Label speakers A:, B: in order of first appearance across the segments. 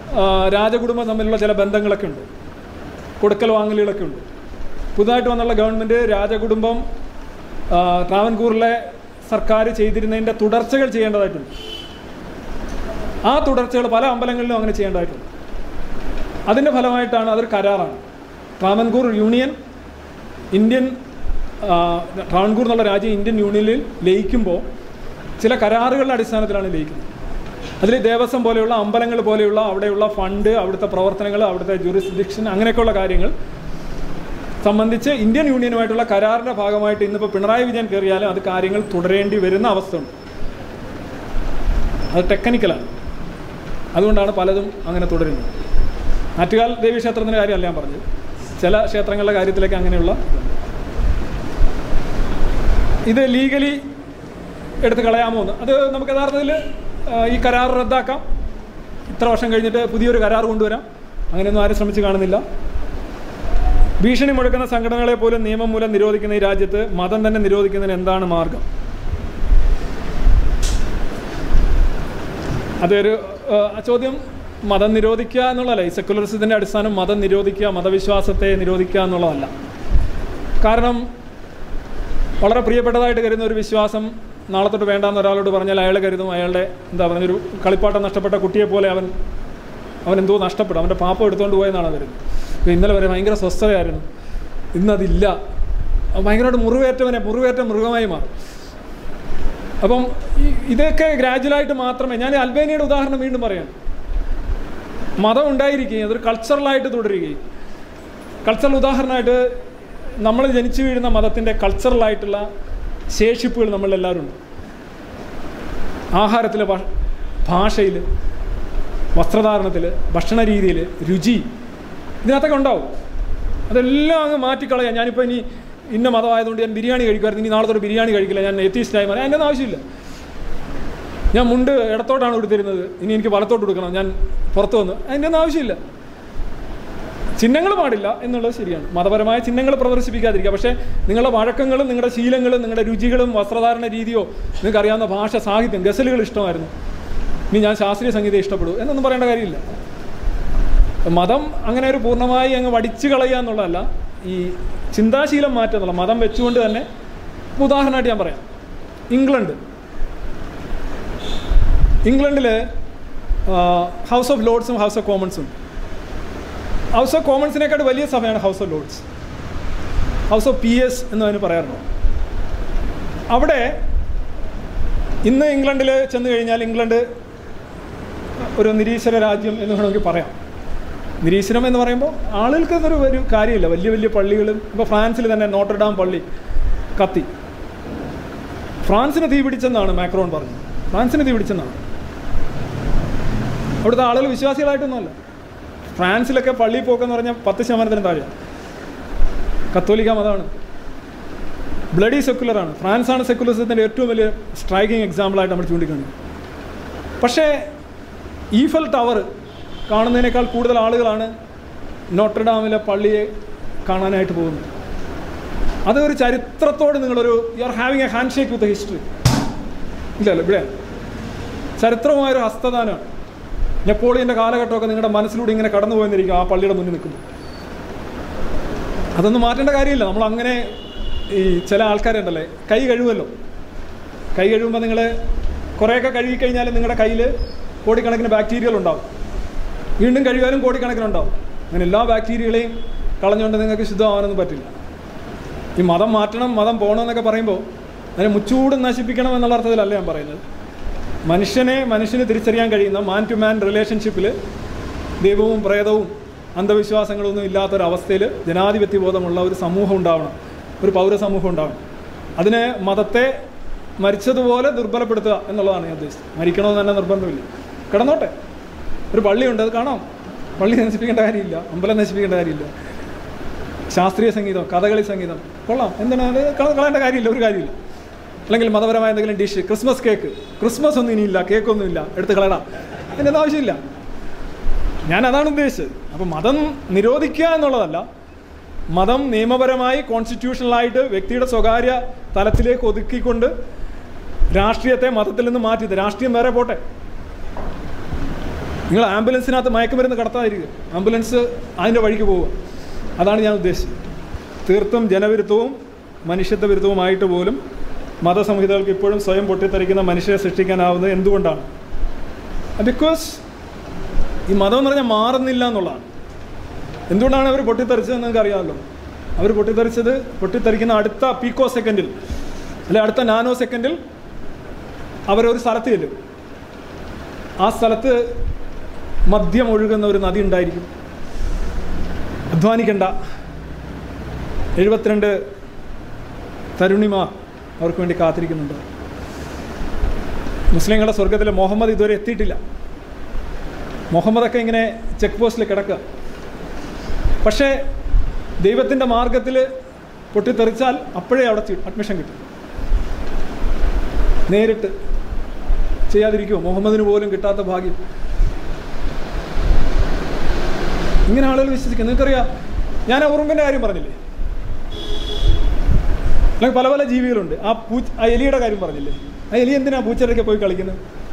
A: ആ, രാജകുടുംബം തമ്മിലുള്ള ചില ബന്ധങ്ങളൊക്കെ ഉണ്ട് കൊടുക്കൽ വാങ്ങലുകളൊക്കെ ഉണ്ട് പുതുതായിട്ട് വന്നുള്ള ഗവൺമെൻറ് രാജകുടുംബം ആ, ട്രാവൻകൂറിലെ സർക്കാർ ചെയ്തിരുന്നതിൻ്റെ തുടർച്ചകൾ ചെയ്യേണ്ടതായിട്ടുണ്ട് ആ തുടർച്ചകൾ പല അമ്പലങ്ങളിലും അങ്ങനെ ചെയ്യേണ്ടതായിട്ടുണ്ട് അതിൻ്റെ ഫലമായിട്ടാണ് അതൊരു കരാറാണ് ട്രാവൻകൂർ യൂണിയൻ ഇന്ത്യൻ ആ, ട്രാവൻകൂർ എന്നുള്ള രാജ്യം ഇന്ത്യൻ യൂണിയനിൽ ലയിക്കുമ്പോൾ ചില കരാറുകളുടെ അടിസ്ഥാനത്തിലാണ് ലയിക്കുന്നത് അതിൽ ദേവസ്വം പോലെയുള്ള അമ്പലങ്ങൾ പോലെയുള്ള അവിടെയുള്ള ഫണ്ട് അവിടുത്തെ പ്രവർത്തനങ്ങൾ അവിടുത്തെ ജുറിസ്ഡിക്ഷൻ അങ്ങനെയൊക്കെയുള്ള കാര്യങ്ങൾ സംബന്ധിച്ച് ഇന്ത്യൻ യൂണിയനുമായിട്ടുള്ള കരാറിൻ്റെ ഭാഗമായിട്ട് ഇന്നിപ്പോൾ പിണറായി വിജയൻ കയറിയാലും അത് കാര്യങ്ങൾ തുടരേണ്ടി വരുന്ന അവസ്ഥയുണ്ട് അത് ടെക്നിക്കലാണ് അതുകൊണ്ടാണ് പലതും അങ്ങനെ തുടരുന്നത് ആറ്റുകാൽ ദേവി ക്ഷേത്രത്തിൻ്റെ കാര്യമല്ല ഞാൻ പറഞ്ഞത് ചില ക്ഷേത്രങ്ങളുടെ കാര്യത്തിലേക്ക് അങ്ങനെയുള്ള ഇത് ലീഗലി എടുത്ത് കളയാമോ എന്ന് അത് നമുക്ക് യഥാർത്ഥത്തിൽ ആ, ഈ കരാർ റദ്ദാക്കാം ഇത്ര വർഷം കഴിഞ്ഞിട്ട് പുതിയൊരു കരാർ കൊണ്ടുവരാം അങ്ങനെയൊന്നും ആരും ശ്രമിച്ച് കാണുന്നില്ല ഭീഷണി മുഴക്കുന്ന സംഘടനകളെ പോലും നിയമം മൂലം നിരോധിക്കുന്ന ഈ രാജ്യത്ത് മതം തന്നെ നിരോധിക്കുന്നതിന് എന്താണ് മാർഗം അതൊരു ആ, ചോദ്യം മതം നിരോധിക്കുക എന്നുള്ളതല്ല ഈ സെക്കുലറിസത്തിൻ്റെ അടിസ്ഥാനം മതം നിരോധിക്കുക മതവിശ്വാസത്തെ നിരോധിക്കുക എന്നുള്ളതല്ല കാരണം വളരെ പ്രിയപ്പെട്ടതായിട്ട് കരുതുന്ന ഒരു വിശ്വാസം നാളെ തൊട്ട് വേണ്ടാന്ന് ഒരാളോട് പറഞ്ഞാൽ അയാൾ കരുതും അയാളുടെ എന്താ പറഞ്ഞൊരു കളിപ്പാട്ടം നഷ്ടപ്പെട്ട കുട്ടിയെ പോലെ അവൻ അവൻ എന്തോ നഷ്ടപ്പെടും അവൻ്റെ പാപ്പം എടുത്തുകൊണ്ട് പോയെന്നാണ് വരുന്നത് ഇപ്പോൾ ഇന്നലെ വരെ ഭയങ്കര സ്വസ്ഥതയായിരുന്നു ഇന്നതില്ല അവൻ ഭയങ്കരമായിട്ട് മുറിവേറ്റവനെ മുറിവേറ്റ മൃഗമായി മാറും അപ്പം ഈ- ഇതൊക്കെ ഗ്രാജുവലായിട്ട് മാത്രമേ ഞാൻ അൽബേനിയയുടെ ഉദാഹരണം വീണ്ടും പറയാം മതം ഉണ്ടായിരിക്കുകയും അതൊരു കൾച്ചറലായിട്ട് തുടരുകയും കൾച്ചറൽ ഉദാഹരണമായിട്ട് നമ്മൾ ജനിച്ചു വീഴുന്ന മതത്തിൻ്റെ കൾച്ചറലായിട്ടുള്ള ശേഷിപ്പുകൾ നമ്മളെല്ലാവരും ഉണ്ട് ആഹാരത്തിൽ ഭാഷയിൽ വസ്ത്രധാരണത്തിൽ ഭക്ഷണ രീതിയിൽ രുചി ഇതിനകത്തൊക്കെ ഉണ്ടാവും അതെല്ലാം അങ്ങ് മാറ്റിക്കളയാം ഞാനിപ്പോൾ ഇനി ഇന്ന മതമായതുകൊണ്ട് ഞാൻ ബിരിയാണി കഴിക്കുമായിരുന്നു ഇനി നാളെ തൊട്ട് ബിരിയാണി കഴിക്കില്ല ഞാൻ എത്തീസ്റ്റായി മാറി അതിൻ്റെ ഒന്നും ആവശ്യമില്ല ഞാൻ മുണ്ട് ഇടത്തോട്ടാണ് കൊടുത്തിരുന്നത് ഇനി എനിക്ക് വലത്തോട്ട് കൊടുക്കണം ഞാൻ പുറത്ത് വന്നു അതിൻ്റെ ഒന്നും ആവശ്യമില്ല ചിഹ്നങ്ങൾ പാടില്ല എന്നുള്ളത് ശരിയാണ് മതപരമായ ചിഹ്നങ്ങൾ പ്രദർശിപ്പിക്കാതിരിക്കുക പക്ഷേ നിങ്ങളുടെ വഴക്കങ്ങളും നിങ്ങളുടെ ശീലങ്ങളും നിങ്ങളുടെ രുചികളും വസ്ത്രധാരണ രീതിയോ നിങ്ങൾക്ക് അറിയാവുന്ന ഭാഷ സാഹിത്യം ഗസലുകൾ ഇഷ്ടമായിരുന്നു ഇനി ഞാൻ ശാസ്ത്രീയ സംഗീതം ഇഷ്ടപ്പെടൂ എന്നൊന്നും പറയേണ്ട കാര്യമില്ല മതം അങ്ങനെ ഒരു പൂർണ്ണമായി അങ്ങ് വടിച്ചു കളയുക എന്നുള്ളതല്ല ഈ ചിന്താശീലം മാറ്റുക എന്നുള്ള മതം വെച്ചുകൊണ്ട് തന്നെ ഉദാഹരണമായിട്ട് ഞാൻ പറയാം ഇംഗ്ലണ്ട് ഇംഗ്ലണ്ടിൽ ഹൗസ് ഓഫ് ലോർഡ്സും ഹൗസ് ഓഫ് കോമൺസും ഹൗസ് ഓഫ് കോമൺസിനേക്കാൾ വലിയ സഭയാണ് House of Lords House of P S എന്ന് അതിന് പറയാറുണ്ട് അവിടെ ഇന്ന് ഇംഗ്ലണ്ടിൽ ചെന്ന് കഴിഞ്ഞാൽ ഇംഗ്ലണ്ട് ഒരു നിരീശ്വര രാജ്യം എന്ന് വേണമെങ്കിൽ പറയാം നിരീശ്വരം എന്ന് പറയുമ്പോൾ ആളുകൾക്ക് അതൊരു ഒരു കാര്യമില്ല വലിയ വലിയ പള്ളികളും ഇപ്പോൾ ഫ്രാൻസിൽ തന്നെ നോട്ടർഡാം പള്ളി കത്തി ഫ്രാൻസിന് തീ പിടിച്ചെന്നാണ് മാക്രോൺ പറഞ്ഞത് ഫ്രാൻസിന് തീ പിടിച്ചെന്നാണ് അവിടുത്തെ ആളുകൾ വിശ്വാസികളായിട്ടൊന്നുമല്ല ഫ്രാൻസിലൊക്കെ പള്ളിയിൽ പോക്കെന്ന് പറഞ്ഞാൽ പത്ത് ശതമാനത്തിന് താഴെയാണ് കത്തോലിക്ക മതമാണ് ബ്ലഡി സെക്കുലറാണ് ഫ്രാൻസാണ് സെക്കുലറിസത്തിൻ്റെ ഏറ്റവും വലിയ സ്ട്രൈക്കിംഗ് എക്സാമ്പിളായിട്ട് നമ്മൾ ചൂണ്ടിക്കാണിക്കുന്നത് പക്ഷേ ഈഫൽ ടവർ കാണുന്നതിനേക്കാൾ കൂടുതൽ ആളുകളാണ് നോട്ടർഡാമിലെ പള്ളിയെ കാണാനായിട്ട് പോകുന്നത് അത് ഒരു ചരിത്രത്തോട് നിങ്ങളൊരു you are having a handshake with history ഇല്ലല്ലോ ഇവിടെ ചരിത്രമായൊരു ഹസ്തദാനമാണ് നെപ്പോളിയൻ്റെ കാലഘട്ടമൊക്കെ നിങ്ങളുടെ മനസ്സിലൂടെ ഇങ്ങനെ കടന്നു പോയെന്നിരിക്കും ആ പള്ളിയുടെ മുന്നിൽ നിൽക്കുന്നു അതൊന്നും മാറ്റേണ്ട കാര്യമില്ല നമ്മൾ അങ്ങനെ ഈ ചില ആൾക്കാരുണ്ടല്ലേ കൈ കഴുകുമല്ലോ കൈ കഴുകുമ്പോൾ നിങ്ങൾ കുറേയൊക്കെ കഴുകിക്കഴിഞ്ഞാൽ നിങ്ങളുടെ കയ്യിൽ കോടിക്കണക്കിന് ബാക്ടീരിയകൾ ഉണ്ടാവും വീണ്ടും കഴുകാനും കോടിക്കണക്കിനുണ്ടാവും അങ്ങനെ എല്ലാ ബാക്ടീരിയകളെയും കളഞ്ഞുകൊണ്ട് നിങ്ങൾക്ക് ശുദ്ധമാവാനൊന്നും പറ്റില്ല ഈ മതം മാറ്റണം മതം പോകണമെന്നൊക്കെ പറയുമ്പോൾ അതിനെ മുച്ചൂട് നശിപ്പിക്കണം എന്നുള്ള അർത്ഥത്തിലല്ല ഞാൻ പറയുന്നത് മനുഷ്യനെ മനുഷ്യന് തിരിച്ചറിയാൻ കഴിയുന്ന മാൻ ടു മാൻ റിലേഷൻഷിപ്പിൽ ദൈവവും പ്രേതവും അന്ധവിശ്വാസങ്ങളൊന്നും ഇല്ലാത്തൊരവസ്ഥയിൽ ജനാധിപത്യ ബോധമുള്ള ഒരു സമൂഹം ഉണ്ടാവണം ഒരു പൗരസമൂഹം ഉണ്ടാവണം അതിന് മതത്തെ മരിച്ചതുപോലെ ദുർബലപ്പെടുത്തുക എന്നുള്ളതാണ് ഞാൻ ഉദ്ദേശിച്ചത് മരിക്കണമെന്ന് തന്നെ നിർബന്ധമില്ല കിടന്നോട്ടെ ഒരു പള്ളിയുണ്ട് അത് കാണാം പള്ളി നശിപ്പിക്കേണ്ട കാര്യമില്ല അമ്പലം നശിപ്പിക്കേണ്ട കാര്യമില്ല ശാസ്ത്രീയ സംഗീതം കഥകളി സംഗീതം കൊള്ളാം എന്താണ് അത് കള- കളയേണ്ട കാര്യമില്ല ഒരു കാര്യമില്ല അല്ലെങ്കിൽ മതപരമായ എന്തെങ്കിലും ഡിഷ് ക്രിസ്മസ് കേക്ക് ക്രിസ്മസ് ഒന്നും ഇനിയില്ല കേക്കൊന്നും ഇല്ല എടുത്ത് കളയണം അതിൻ്റെ ഒന്നും ആവശ്യമില്ല ഞാൻ അതാണ് ഉദ്ദേശിച്ചത് അപ്പോൾ മതം നിരോധിക്കുക എന്നുള്ളതല്ല മതം നിയമപരമായി കോൺസ്റ്റിറ്റ്യൂഷണലായിട്ട് വ്യക്തിയുടെ സ്വകാര്യ തലത്തിലേക്ക് ഒതുക്കിക്കൊണ്ട് രാഷ്ട്രീയത്തെ മതത്തിൽ നിന്ന് മാറ്റിയത് രാഷ്ട്രീയം വേറെ പോട്ടെ നിങ്ങൾ ആംബുലൻസിനകത്ത് മയക്കുമരുന്ന് കടത്താതിരിക്കുക ആംബുലൻസ് അതിൻ്റെ വഴിക്ക് പോവുക അതാണ് ഞാൻ ഉദ്ദേശിച്ചത് തീർത്തും ജനവിരുദ്ധവും മനുഷ്യത്വ വിരുദ്ധവുമായിട്ട് പോലും മതസംഹിതകൾക്ക് ഇപ്പോഴും സ്വയം പൊട്ടിത്തെറിക്കുന്ന മനുഷ്യരെ സൃഷ്ടിക്കാനാവുന്നത് എന്തുകൊണ്ടാണ് ബിക്കോസ് ഈ മതം എന്ന് പറഞ്ഞാൽ മാറുന്നില്ല എന്നുള്ളതാണ് എന്തുകൊണ്ടാണ് അവർ പൊട്ടിത്തെറിച്ചതെന്ന് നിങ്ങൾക്ക് അറിയാമല്ലോ അവർ പൊട്ടിത്തെറിച്ചത് പൊട്ടിത്തെറിക്കുന്ന അടുത്ത പീക്കോ സെക്കൻഡിൽ അല്ലെ അടുത്ത നാനോ സെക്കൻഡിൽ അവരൊരു സ്ഥലത്ത് ചെല്ലും ആ സ്ഥലത്ത് മദ്യം ഒഴുകുന്ന ഒരു നദി ഉണ്ടായിരിക്കും അധ്വാനിക്കണ്ട എഴുപത്തിരണ്ട് തരുണിമാർ അവർക്ക് വേണ്ടി കാത്തിരിക്കുന്നുണ്ട് മുസ്ലിങ്ങളുടെ സ്വർഗത്തിൽ മുഹമ്മദ് ഇതുവരെ എത്തിയിട്ടില്ല മുഹമ്മദൊക്കെ ഇങ്ങനെ ചെക്ക് പോസ്റ്റിൽ കിടക്കുക പക്ഷേ ദൈവത്തിൻ്റെ മാർഗത്തിൽ പൊട്ടിത്തെറിച്ചാൽ അപ്പോഴേ അവിടെ ചി- അഡ്മിഷൻ കിട്ടും നേരിട്ട് ചെയ്യാതിരിക്കുമോ മുഹമ്മദിന് പോലും കിട്ടാത്ത ഭാഗ്യം ഇങ്ങനെ ആളുകൾ വിശ്വസിക്കും നിങ്ങൾക്കറിയാം ഞാൻ ആ ഉറുമ്പിൻ്റെ കാര്യം പറഞ്ഞില്ലേ അല്ലെങ്കിൽ പല പല ജീവികളുണ്ട് ആ പൂ ആ എലിയുടെ കാര്യം പറഞ്ഞില്ലേ ആ എലി എന്തിനാ പൂച്ചരൊക്കെ പോയി കളിക്കുന്നത്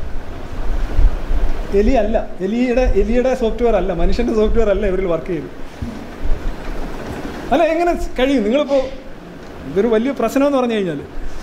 A: എലി അല്ല എലിയുടെ എലിയുടെ സോഫ്റ്റ്വെയർ അല്ല മനുഷ്യൻ്റെ സോഫ്റ്റ്വെയർ അല്ല ഇവരിൽ വർക്ക് ചെയ്ത് അല്ല എങ്ങനെ കഴിയും നിങ്ങളിപ്പോൾ ഇതൊരു വലിയ പ്രശ്നമെന്ന് പറഞ്ഞു കഴിഞ്ഞാൽ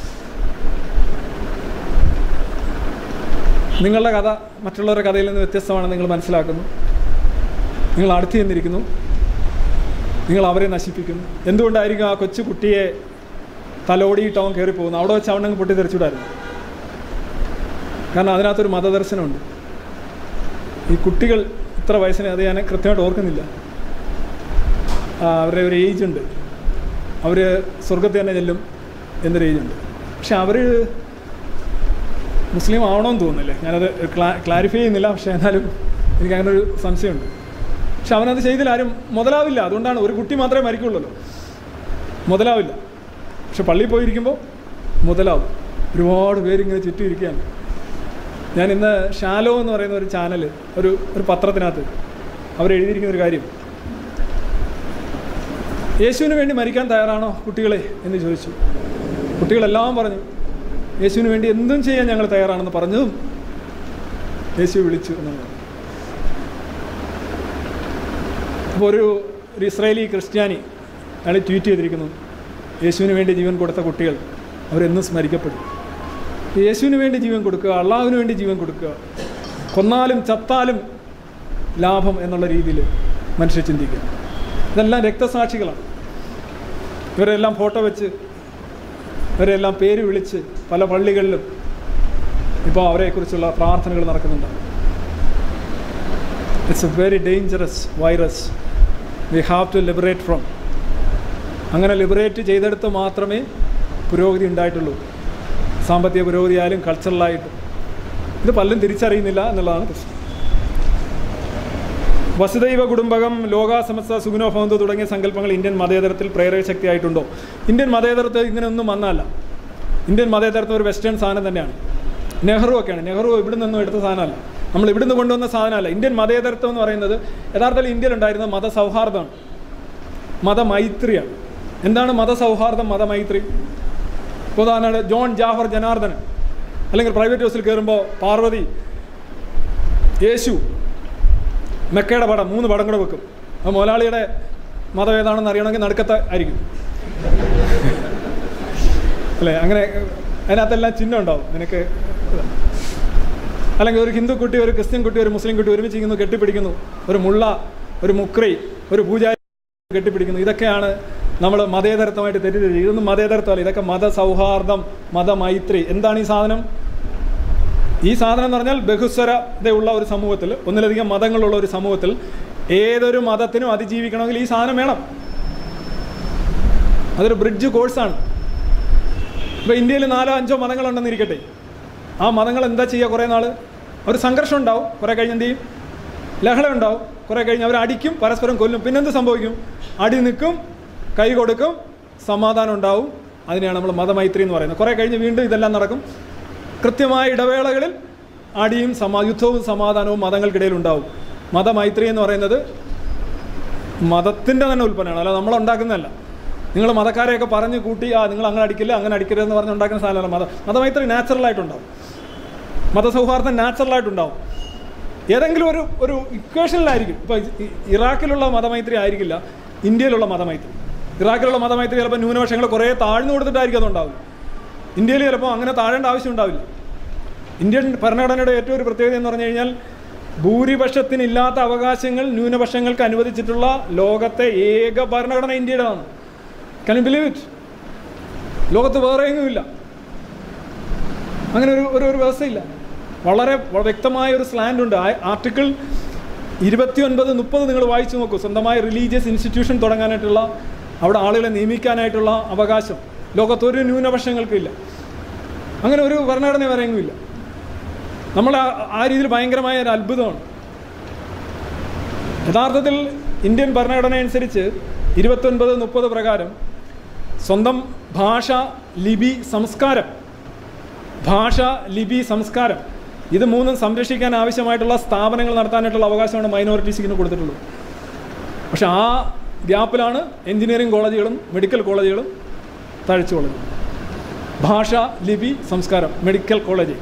A: നിങ്ങളുടെ കഥ മറ്റുള്ളവരുടെ കഥയിൽ നിന്ന് വ്യത്യസ്തമാണെന്ന് നിങ്ങൾ മനസ്സിലാക്കുന്നു നിങ്ങൾ അടുത്ത് ചെന്നിരിക്കുന്നു നിങ്ങൾ അവരെ നശിപ്പിക്കുന്നു എന്തുകൊണ്ടായിരിക്കും ആ കൊച്ചു കുട്ടിയെ തലോടിയിട്ട് അവൻ കയറി പോകുന്നു അവിടെ വെച്ച് അവനങ്ങ് പൊട്ടിത്തെറിച്ചുവിടായിരുന്നു കാരണം അതിനകത്തൊരു മതദർശനമുണ്ട് ഈ കുട്ടികൾ ഇത്ര വയസ്സിന് അത് ഞാൻ കൃത്യമായിട്ട് ഓർക്കുന്നില്ല ആ, അവരുടെ ഒരു ഏജ് ഉണ്ട് അവർ സ്വർഗത്തിൽ തന്നെ ചെല്ലും എന്നൊരു ഏജ് ഉണ്ട് പക്ഷെ അവർ മുസ്ലിം ആവണമെന്ന് തോന്നുന്നില്ലേ ഞാനത് ക്ലാ ക്ലാരിഫൈ ചെയ്യുന്നില്ല പക്ഷേ എന്നാലും എനിക്ക് അങ്ങനെ ഒരു സംശയമുണ്ട് പക്ഷെ അവനത് ചെയ്തില്ല ആരും മുതലാവില്ല അതുകൊണ്ടാണ് ഒരു കുട്ടി മാത്രമേ മരിക്കുള്ളൂ മുതലാവില്ല പക്ഷെ പള്ളിയിൽ പോയിരിക്കുമ്പോൾ മുതലാവും ഒരുപാട് പേരിങ്ങനെ ചുറ്റും ഇരിക്കുകയാണ് ഞാൻ ഇന്ന് ഷാലോ എന്ന് പറയുന്ന ഒരു ചാനൽ ഒരു ഒരു പത്രത്തിനകത്ത് അവരെഴുതിയിരിക്കുന്ന ഒരു കാര്യം യേശുവിന് വേണ്ടി മരിക്കാൻ തയ്യാറാണോ കുട്ടികളെ എന്ന് ചോദിച്ചു കുട്ടികളെല്ലാം പറഞ്ഞു യേശുവിന് വേണ്ടി എന്തും ചെയ്യാൻ ഞങ്ങൾ തയ്യാറാണെന്ന് പറഞ്ഞതും യേശു വിളിച്ചു എന്നാണ് പറഞ്ഞത്. അപ്പോൾ ഒരു ഒരു ഇസ്രായേലി ക്രിസ്ത്യാനി അയാൾ ട്വീറ്റ് ചെയ്തിരിക്കുന്നു യേശുവിന് വേണ്ടി ജീവൻ കൊടുത്ത കുട്ടികൾ അവരെന്നും സ്മരിക്കപ്പെടും യേശുവിന് വേണ്ടി ജീവൻ കൊടുക്കുക അള്ളാഹുവിന് വേണ്ടി ജീവൻ കൊടുക്കുക കൊന്നാലും ചത്താലും ലാഭം എന്നുള്ള രീതിയിൽ മനുഷ്യർ ചിന്തിക്കുക ഇതെല്ലാം രക്തസാക്ഷികളാണ് ഇവരെല്ലാം ഫോട്ടോ വെച്ച് ഇവരെല്ലാം പേര് വിളിച്ച് പല പള്ളികളിലും ഇപ്പോൾ അവരെക്കുറിച്ചുള്ള പ്രാർത്ഥനകൾ നടക്കുന്നുണ്ട് it's a very dangerous virus we have to liberate from അങ്ങനെ ലിബറേറ്റ് ചെയ്തെടുത്ത് മാത്രമേ പുരോഗതി ഉണ്ടായിട്ടുള്ളൂ സാമ്പത്തിക പുരോഗതിയായാലും കൾച്ചറലായിട്ടും ഇത് പലരും തിരിച്ചറിയുന്നില്ല എന്നുള്ളതാണ് പ്രശ്നം വസുദൈവ കുടുംബകം ലോകാസമസ്ത സുഗുണോ ഭവന്തു തുടങ്ങിയ സങ്കല്പങ്ങൾ ഇന്ത്യൻ മതേതരത്തിൽ പ്രേരക ശക്തിയായിട്ടുണ്ടോ ഇന്ത്യൻ മതേതരത്വം ഇങ്ങനെയൊന്നും വന്നതല്ല ഇന്ത്യൻ മതേതരത്വം ഒരു വെസ്റ്റേൺ സാധനം തന്നെയാണ് നെഹ്റു ഒക്കെയാണ് നെഹ്റു ഇവിടെ നിന്നും എടുത്ത സാധനമല്ല നമ്മൾ ഇവിടുന്ന് കൊണ്ടുവന്ന സാധനമല്ല ഇന്ത്യൻ മതേതരത്വം എന്ന് പറയുന്നത് യഥാർത്ഥത്തിൽ ഇന്ത്യയിൽ ഉണ്ടായിരുന്ന മതസൗഹാർദ്ദമാണ് മതമൈത്രിയാണ് എന്താണ് മതസൗഹാർദ്ദം മതമൈത്രി ഇപ്പോൾ ഉദാഹരണമായിട്ട് ജോൺ ജാഫർ ജനാർദ്ദനൻ അല്ലെങ്കിൽ പ്രൈവറ്റ് ഹൗസിൽ കയറുമ്പോൾ പാർവതി യേശു മെക്കയുടെ പടം മൂന്ന് പടം കൂടെ വെക്കും ആ മുതലാളിയുടെ മതം ഏതാണെന്ന് അറിയണമെങ്കിൽ നടുക്കത്തെ ആയിരിക്കും അല്ലേ അങ്ങനെ അതിനകത്തെല്ലാം ചിഹ്നം ഉണ്ടാവും നിനക്ക് ഇതാ. അല്ലെങ്കിൽ ഒരു ഹിന്ദു കുട്ടി ഒരു ക്രിസ്ത്യൻ കുട്ടി ഒരു മുസ്ലിം കുട്ടി ഒരുമിച്ച് ഇരിക്കുന്നു കെട്ടിപ്പിടിക്കുന്നു ഒരു മുള്ള ഒരു മുക്രി ഒരു പൂജാരി കെട്ടിപ്പിടിക്കുന്നു ഇതൊക്കെയാണ് നമ്മൾ മതേതരത്വമായിട്ട് തെറ്റിദ്ധരിച്ചത് ഇതൊന്നും മതേതരത്വമല്ല ഇതൊക്കെ മതസൗഹാർദ്ദം മതമൈത്രി എന്താണ് ഈ സാധനം ഈ സാധനം എന്ന് പറഞ്ഞാൽ ബഹുസ്വരതയുള്ള ഒരു സമൂഹത്തിൽ ഒന്നിലധികം മതങ്ങളുള്ള ഒരു സമൂഹത്തിൽ ഏതൊരു മതത്തിനും അതിജീവിക്കണമെങ്കിൽ ഈ സാധനം വേണം അതൊരു ബ്രിഡ്ജ് കോഴ്സാണ് ഇപ്പോൾ ഇന്ത്യയിൽ നാലോ അഞ്ചോ മതങ്ങളുണ്ടെന്ന് ഇരിക്കട്ടെ ആ മതങ്ങൾ എന്താ ചെയ്യുക കുറേ നാൾ ഒരു സംഘർഷം ഉണ്ടാവും കുറേ കഴിഞ്ഞ് എന്ത് ചെയ്യും ലഹള ഉണ്ടാവും കുറേ കഴിഞ്ഞ് അവർ അടിക്കും പരസ്പരം കൊല്ലും പിന്നെന്ത് സംഭവിക്കും അടി നിൽക്കും കൈ കൊടുക്കും സമാധാനം ഉണ്ടാവും അതിനെയാണ് നമ്മൾ മതമൈത്രി എന്ന് പറയുന്നത് കുറേ കഴിഞ്ഞ് വീണ്ടും ഇതെല്ലാം നടക്കും കൃത്യമായ ഇടവേളകളിൽ അടിയും സമാ യുദ്ധവും സമാധാനവും മതങ്ങൾക്കിടയിൽ ഉണ്ടാവും മതമൈത്രി എന്ന് പറയുന്നത് മതത്തിൻ്റെ തന്നെ ഉൽപ്പന്നമാണ് അല്ല നമ്മൾ ഉണ്ടാക്കുന്നതല്ല നിങ്ങൾ മതക്കാരെയൊക്കെ പറഞ്ഞ് കൂട്ടി ആ നിങ്ങൾ അങ്ങനെ അടിക്കില്ല അങ്ങനെ അടിക്കരുതെന്ന് പറഞ്ഞ് ഉണ്ടാക്കുന്ന സാധനമല്ല മത മതമൈത്രി നാച്ചുറലായിട്ടുണ്ടാവും മതസൗഹാർദ്ദം നാച്ചുറലായിട്ടുണ്ടാവും ഏതെങ്കിലും ഒരു ഒരു ഇക്വേഷനിലായിരിക്കും ഇപ്പോൾ ഇറാഖിലുള്ള മതമൈത്രി ആയിരിക്കില്ല ഇന്ത്യയിലുള്ള മതമൈത്രി ഇറാഖിലുള്ള മതമൈത്രി ചിലപ്പോൾ ന്യൂനപക്ഷങ്ങൾ കുറേ താഴ്ന്നു കൊടുത്തിട്ടായിരിക്കും അതുണ്ടാവില്ല ഇന്ത്യയിൽ ചിലപ്പോൾ അങ്ങനെ താഴേണ്ട ആവശ്യം ഉണ്ടാവില്ല ഇന്ത്യൻ ഭരണഘടനയുടെ ഏറ്റവും ഒരു പ്രത്യേകത എന്ന് പറഞ്ഞു കഴിഞ്ഞാൽ ഭൂരിപക്ഷത്തിനില്ലാത്ത അവകാശങ്ങൾ ന്യൂനപക്ഷങ്ങൾക്ക് അനുവദിച്ചിട്ടുള്ള ലോകത്തെ ഏക ഭരണഘടന ഇന്ത്യയുടേതാണ് കൻ ബിലീവ് ഇറ്റ് ലോകത്ത് വേറെ എങ്ങുമില്ല അങ്ങനെ ഒരു ഒരു ഒരു വ്യവസ്ഥയില്ല വളരെ വ- വ്യക്തമായ ഒരു സ്ലാൻഡ് ഉണ്ട് ആ ആർട്ടിക്കിൾ ഇരുപത്തി ഒൻപത് മുപ്പത് നിങ്ങൾ വായിച്ചു നോക്കൂ സ്വന്തമായ റിലീജിയസ് ഇൻസ്റ്റിറ്റ്യൂഷൻ തുടങ്ങാനായിട്ടുള്ള അവിടെ ആളുകളെ നിയമിക്കാനായിട്ടുള്ള അവകാശം ലോകത്തൊരു ന്യൂനപക്ഷങ്ങൾക്കില്ല അങ്ങനെ ഒരു ഭരണഘടന വേറെ എങ്ങുമില്ല നമ്മൾ ആ- ആ രീതിയിൽ ഭയങ്കരമായ ഒരു അത്ഭുതമാണ് യഥാർത്ഥത്തിൽ ഇന്ത്യൻ ഭരണഘടന അനുസരിച്ച് ഇരുപത്തൊൻപത് മുപ്പത് പ്രകാരം സ്വന്തം ഭാഷ ലിപി സംസ്കാരം ഭാഷ ലിപി സംസ്കാരം ഇത് മൂന്നും സംരക്ഷിക്കാൻ ആവശ്യമായിട്ടുള്ള സ്ഥാപനങ്ങൾ നടത്താനായിട്ടുള്ള അവകാശമാണ് മൈനോറിറ്റീസിന് കൊടുത്തിട്ടുള്ളത് പക്ഷെ ആ ഗ്യാപ്പിലാണ് എഞ്ചിനീയറിംഗ് കോളേജുകളും മെഡിക്കൽ കോളേജുകളും തഴച്ചു കോളേജും ഭാഷ ലിപി സംസ്കാരം മെഡിക്കൽ കോളേജ്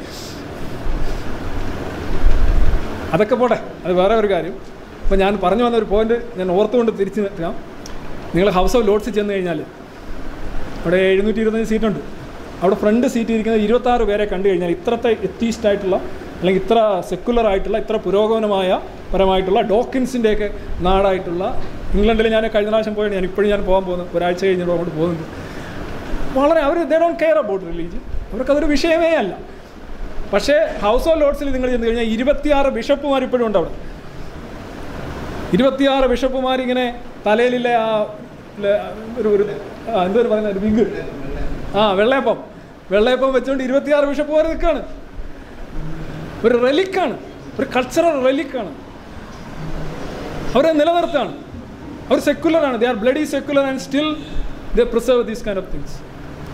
A: അതൊക്കെ പോട്ടെ അത് വേറെ ഒരു കാര്യം അപ്പോൾ ഞാൻ പറഞ്ഞു വന്ന ഒരു പോയിന്റ് ഞാൻ ഓർത്തുകൊണ്ട് തിരിച്ചു നിൽക്കാം നിങ്ങൾ ഹൗസ് ഓഫ് ലോഡ്സിൽ ചെന്ന് കഴിഞ്ഞാൽ അവിടെ എഴുന്നൂറ്റി ഇരുപത്തഞ്ച് സീറ്റുണ്ട് അവിടെ ഫ്രണ്ട് സീറ്റ് ഇരിക്കുന്ന ഇരുപത്താറ് പേരെ കണ്ടു കഴിഞ്ഞാൽ ഇത്രത്തെ എത്തീസ്റ്റ് ആയിട്ടുള്ള അല്ലെങ്കിൽ ഇത്ര സെക്കുലർ ആയിട്ടുള്ള ഇത്ര പുരോഗമനമായ പരമായിട്ടുള്ള ഡോക്കിൻസിൻ്റെയൊക്കെ നാടായിട്ടുള്ള ഇംഗ്ലണ്ടിൽ ഞാൻ കഴിഞ്ഞ പ്രാവശ്യം പോയത് ഞാൻ ഇപ്പോഴും ഞാൻ പോകാൻ പോകുന്നു ഒരാഴ്ച കഴിഞ്ഞിട്ട് അങ്ങോട്ട് പോകുന്നുണ്ട് വളരെ അവർ they don't care about religion അവർക്കതൊരു വിഷയമേ അല്ല പക്ഷേ ഹൗസ് ഓഫ് ലോഡ്സിൽ നിങ്ങൾ ചെന്ന് കഴിഞ്ഞാൽ ഇരുപത്തിയാറ് ബിഷപ്പുമാർ ഇപ്പോഴും ഉണ്ട് അവിടെ ഇരുപത്തിയാറ് ബിഷപ്പുമാർ ഇങ്ങനെ തലയിലില്ല ആ ല- ഒരു ഒരു ആ, എന്തോ ഒരു പറയുന്ന ഒരു വിഗ് ആ വെള്ളയപ്പം വെള്ളയപ്പം വെച്ചുകൊണ്ട് ഇരുപത്തിയാറ് ബിഷപ്പുമാർ നിൽക്കുകയാണ് ഒരു റെലിക്കാണ് ഒരു കൾച്ചറൽ റെലിക്കാണ് അവരെ നിലനിർത്താണ് അവർ സെക്കുലറാണ് they are bloody secular and still they preserve these kind of things